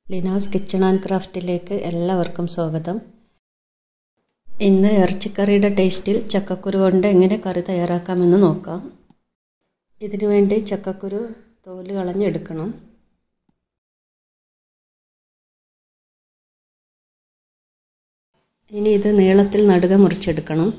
Leena's kitchen and ക്രാഫ്റ്റിലേക്ക് എല്ലാവർക്കും സ്വാഗതം ഇന്ന് ഇറച്ചിക്കറിയുടെ ടേസ്റ്റിൽ ചക്കക്കുരു കൊണ്ട് എങ്ങനെ കറി തയ്യാറാക്കാമെന്ന് നോക്കാം ഇതിനു വേണ്ടി ചക്കക്കുരു തോല് കളഞ്ഞെടുക്കണം ഇനി ഇത് നീളത്തിൽ നടുക മുറിച്ചെടുക്കണം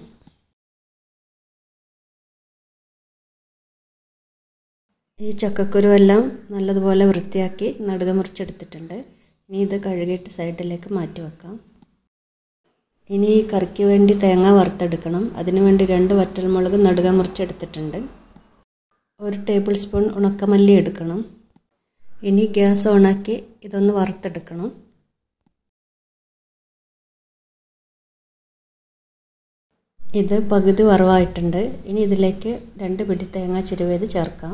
ഈ ചക്കക്കുരു എല്ലാം നല്ലതുപോലെ വൃത്തിയാക്കി നടുക മുറിച്ചെടുത്തിട്ടുണ്ട് ഇനി ഇത് കഴുകിയിട്ട് സൈഡിലേക്ക് മാറ്റി വെക്കാം ഇനി ഈ കറിക്ക് വേണ്ടി തേങ്ങ വറുത്തെടുക്കണം അതിനു വേണ്ടി രണ്ട് വറ്റൽമുളക് നടുക മുറിച്ചെടുത്തിട്ടുണ്ട് ഒരു ടേബിൾ സ്പൂൺ ഉണക്കമല്ലി എടുക്കണം ഇനി ഗ്യാസ് ഓണാക്കി ഇതൊന്ന് വറുത്തെടുക്കണം ഇത് പകുതി വറവായിട്ടുണ്ട് ഇനി ഇതിലേക്ക് രണ്ട് പിടി തേങ്ങ ചിരുവേത് ചേർക്കാം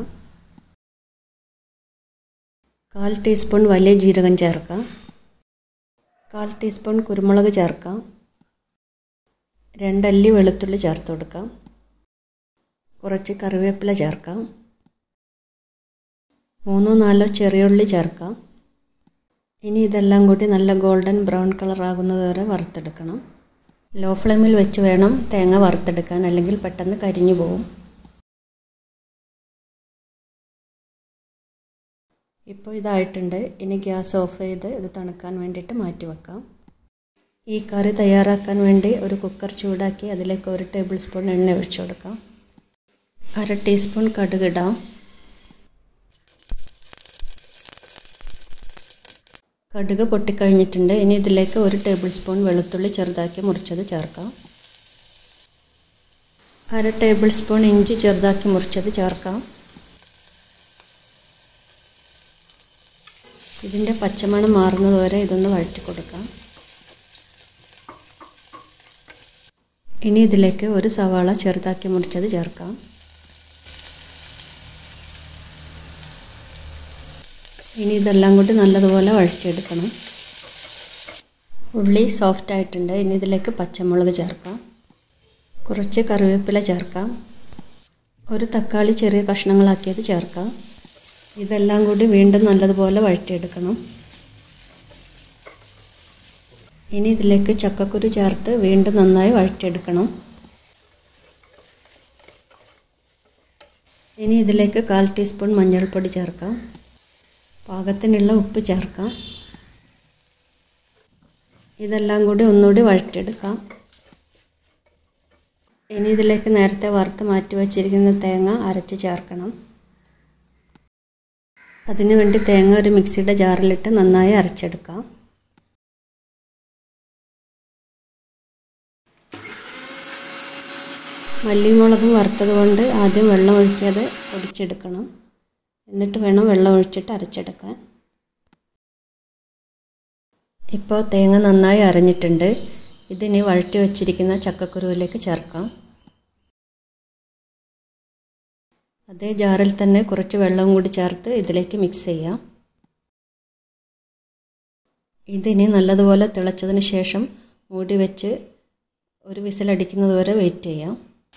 കാൽ ടീസ്പൂൺ വലിയ ജീരകം ചേർക്കാം കാൽ ടീസ്പൂൺ കുരുമുളക് ചേർക്കാം രണ്ടല്ലി വെളുത്തുള്ളി ചേർത്ത് കൊടുക്കാം കുറച്ച് കറിവേപ്പില ചേർക്കാം മൂന്നോ നാലോ ചെറിയുള്ളി ചേർക്കാം ഇനി ഇതെല്ലാം കൂടി നല്ല ഗോൾഡൻ ബ്രൗൺ കളർ ആകുന്നത് വരെ വറുത്തെടുക്കണം ലോ ഫ്ലെയിമിൽ വെച്ച് വേണം തേങ്ങ വറുത്തെടുക്കാൻ അല്ലെങ്കിൽ പെട്ടെന്ന് കരിഞ്ഞു പോകും ഇപ്പോൾ ഇതായിട്ടുണ്ട് ഇനി ഗ്യാസ് ഓഫ് ചെയ്ത് ഇത് തണുക്കാൻ വേണ്ടിയിട്ട് മാറ്റി വെക്കാം ഈ കറി തയ്യാറാക്കാൻ വേണ്ടി ഒരു കുക്കർ ചൂടാക്കി അതിലേക്ക് ഒരു ടേബിൾ സ്പൂൺ എണ്ണ ഒഴിച്ചു കൊടുക്കാം അര ടീസ്പൂൺ കടുകിടാം കടുക് പൊട്ടിക്കഴിഞ്ഞിട്ടുണ്ട് ഇനി ഇതിലേക്ക് ഒരു ടേബിൾ സ്പൂൺ വെളുത്തുള്ളി ചെറുതാക്കി മുറിച്ചത് ചേർക്കാം അര ടേബിൾ സ്പൂൺ ഇഞ്ചി ചെറുതാക്കി മുറിച്ചത് ചേർക്കാം ഇതിൻ്റെ പച്ചമണം മാറുന്നത് വരെ ഇതൊന്ന് വഴറ്റി കൊടുക്കാം ഇനി ഇതിലേക്ക് ഒരു സവാള ചെറുതാക്കി മുറിച്ചത് ചേർക്കാം ഇനി ഇതെല്ലാം കൂടി നല്ലതുപോലെ വഴറ്റിയെടുക്കണം ഉള്ളി സോഫ്റ്റ് ആയിട്ടുണ്ട് ഇനി ഇതിലേക്ക് പച്ചമുളക് ചേർക്കാം കുറച്ച് കറിവേപ്പില ചേർക്കാം ഒരു തക്കാളി ചെറിയ കഷ്ണങ്ങളാക്കിയത് ചേർക്കാം ഇതെല്ലാം കൂടി വീണ്ടും നല്ലതുപോലെ വഴറ്റിയെടുക്കണം ഇനി ഇതിലേക്ക് ചക്കക്കുരു ചേർത്ത് വീണ്ടും നന്നായി വഴറ്റിയെടുക്കണം ഇനി ഇതിലേക്ക് കാൽ ടീസ്പൂൺ മഞ്ഞൾപ്പൊടി ചേർക്കാം പാകത്തിനുള്ള ഉപ്പ് ചേർക്കാം ഇതെല്ലാം കൂടി ഒന്നുകൂടി വഴറ്റിയെടുക്കാം ഇനി ഇതിലേക്ക് നേരത്തെ വറുത്ത് മാറ്റി വച്ചിരിക്കുന്ന തേങ്ങ അരച്ച് ചേർക്കണം അതിനുവേണ്ടി തേങ്ങ ഒരു മിക്സിയുടെ ജാറിലിട്ട് നന്നായി അരച്ചെടുക്കാം മല്ലിമുളകും വറുത്തത് കൊണ്ട് ആദ്യം വെള്ളം ഒഴിക്കാതെ പൊടിച്ചെടുക്കണം എന്നിട്ട് വേണം വെള്ളം ഒഴിച്ചിട്ട് അരച്ചെടുക്കാൻ ഇപ്പോൾ തേങ്ങ നന്നായി അരഞ്ഞിട്ടുണ്ട് ഇതിനി വഴറ്റി വച്ചിരിക്കുന്ന ചക്കക്കുരുവിലേക്ക് ചേർക്കാം അതേ ജാറിൽ തന്നെ കുറച്ച് വെള്ളം കൂടി ചേർത്ത് ഇതിലേക്ക് മിക്സ് ചെയ്യാം ഇതിനി നല്ലതുപോലെ തിളച്ചതിന് ശേഷം മൂടി വെച്ച് ഒരു വിസിലടിക്കുന്നത് വരെ വെയിറ്റ് ചെയ്യാം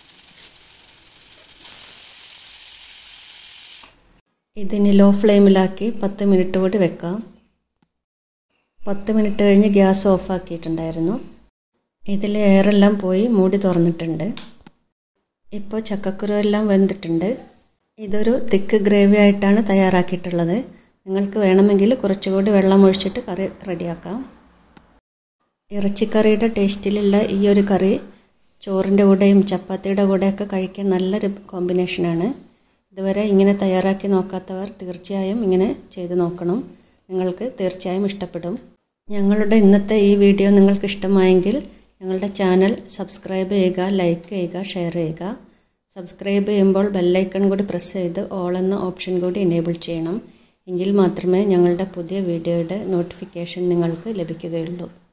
ഇതിന് ലോ ഫ്ലെയിമിലാക്കി പത്ത് മിനിറ്റ് കൂടി വെക്കാം പത്ത് മിനിറ്റ് കഴിഞ്ഞ് ഗ്യാസ് ഓഫ് ആക്കിയിട്ടുണ്ടായിരുന്നു ഇതിൽ എയറെല്ലാം പോയി മൂടി തുറന്നിട്ടുണ്ട് ഇപ്പോൾ ചക്കക്കുരു എല്ലാം വെന്തിട്ടുണ്ട് ഇതൊരു തിക്ക് ഗ്രേവി ആയിട്ടാണ് തയ്യാറാക്കിയിട്ടുള്ളത് നിങ്ങൾക്ക് വേണമെങ്കിൽ കുറച്ചുകൂടി വെള്ളം ഒഴിച്ചിട്ട് കറി റെഡിയാക്കാം ഇറച്ചിക്കറിയുടെ ടേസ്റ്റിലുള്ള ഈ ഒരു കറി ചോറിൻ്റെ കൂടെയും ചപ്പാത്തിയുടെ കൂടെയൊക്കെ കഴിക്കാൻ നല്ലൊരു കോമ്പിനേഷനാണ് ഇതുവരെ ഇങ്ങനെ തയ്യാറാക്കി നോക്കാത്തവർ തീർച്ചയായും ഇങ്ങനെ ചെയ്ത് നോക്കണം നിങ്ങൾക്ക് തീർച്ചയായും ഇഷ്ടപ്പെടും ഞങ്ങളുടെ ഇന്നത്തെ ഈ വീഡിയോ നിങ്ങൾക്ക് ഇഷ്ടമായെങ്കിൽ ഞങ്ങളുടെ ചാനൽ സബ്സ്ക്രൈബ് ചെയ്യുക ലൈക്ക് ചെയ്യുക ഷെയർ ചെയ്യുക സബ്സ്ക്രൈബ് ചെയ്യുമ്പോൾ ബെല്ലൈക്കൺ കൂടി പ്രസ് ചെയ്ത് ഓൾ എന്ന ഓപ്ഷൻ കൂടി എനേബിൾ ചെയ്യണം എങ്കിൽ മാത്രമേ ഞങ്ങളുടെ പുതിയ വീഡിയോയുടെ നോട്ടിഫിക്കേഷൻ നിങ്ങൾക്ക് ലഭിക്കുകയുള്ളൂ